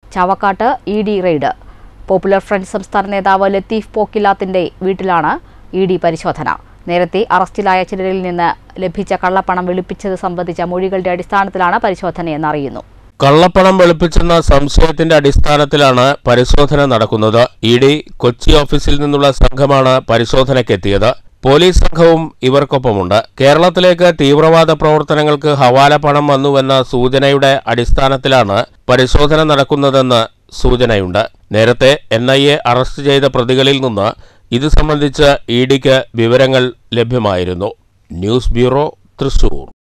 ചാവക്കാട്ട് E D raid popular front സംസ്ഥാന നേതാവ് ലത്തീഫ് പോക്കിലാത്തിന്റെ വീട്ടിലാണ് ഇ ഡി പരിശോധന നേരത്തെ അറസ്റ്റിലായ ചിലരിൽ നിന്ന് ലഭിച്ച കള്ളപ്പണം വെളുപ്പിച്ചത് സംബന്ധിച്ച മൊഴികളുടെ അടിസ്ഥാനത്തിലാണ് പരിശോധനയെന്ന് അറിയുന്നു കള്ളപ്പണം വെളുപ്പിച്ചെന്ന സംശയത്തിന്റെ അടിസ്ഥാനത്തിലാണ് പരിശോധന നടക്കുന്നത് ഇ ഡി കൊച്ചി ഓഫീസിൽ നിന്നുള്ള സംഘമാണ് പരിശോധനയ്ക്കെത്തിയത് പോലീസ് സംഘവും ഇവർക്കൊപ്പമുണ്ട് കേരളത്തിലേക്ക് തീവ്രവാദ പ്രവർത്തനങ്ങൾക്ക് ഹവാല പണം വന്നുവെന്ന സൂചനയുടെ അടിസ്ഥാനത്തിലാണ് പരിശോധന നടക്കുന്നതെന്ന് സൂചനയുണ്ട് നേരത്തെ എൻ ഐ എ അറസ്റ്റ് ചെയ്ത പ്രതികളിൽ നിന്ന് ഇത് സംബന്ധിച്ച് ഇ ഡിക്ക് വിവരങ്ങൾ ലഭ്യമായിരുന്നു ന്യൂസ് ബ്യൂറോ തൃശൂർ